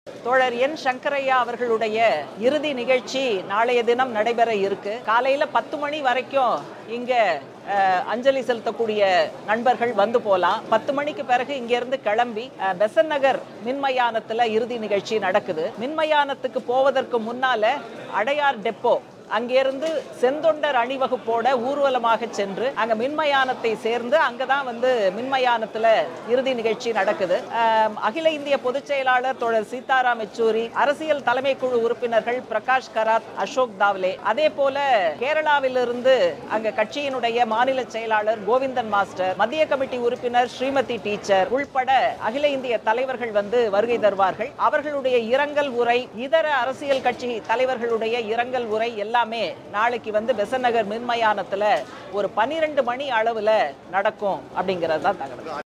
தோழர் என் சங்கரையா அவர்களுடைய இறுதி நிகழ்ச்சி நாளைய தினம் நடைபெற இருக்கு காலையில பத்து மணி வரைக்கும் இங்க அஹ், அஞ்சலி செலுத்தக்கூடிய நண்பர்கள் வந்து போலாம் பத்து மணிக்கு பிறகு இங்க இருந்து கிளம்பி அஹ், பெசன் நகர் மின்மயானத்துல இறுதி நிகழ்ச்சி நடக்குது மின்மயானத்துக்கு போவதற்கு முன்னால அடையார் டெப்போ அங்கிருந்து செந்தொண்டர் அணிவகுப்போட ஊர்வலமாக சென்று அங்க மின்மயானத்தை சேர்ந்து அங்கதான் வந்து மின்மயானத்துல இறுதி நிகழ்ச்சி நடக்குது ஆம், அகில இந்திய பொதுச் செயலாளர் தோழர் சீதாராம் யெச்சூரி அரசியல் தலைமை குழு உறுப்பினர்கள் பிரகாஷ் கராத் அசோக் தாவ்லே அதே போல கேரளாவிலிருந்து அங்க கட்சியினுடைய மாநில செயலாளர் கோவிந்தன் மாஸ்டர் மத்திய கமிட்டி உறுப்பினர் ஸ்ரீமதி டீச்சர் உள்பட அகில இந்திய தலைவர்கள் வந்து வருகை தருவார்கள் அவர்களுடைய இரங்கல் உரை இதர அரசியல் கட்சி தலைவர்களுடைய இரங்கல் உரை எல்லாமே நாளைக்கு வந்து பெசநகர் மின்மயானத்துல ஒரு பன்னிரெண்டு மணி அளவுல நடக்கும் அப்படிங்கிறது தான் தகவல்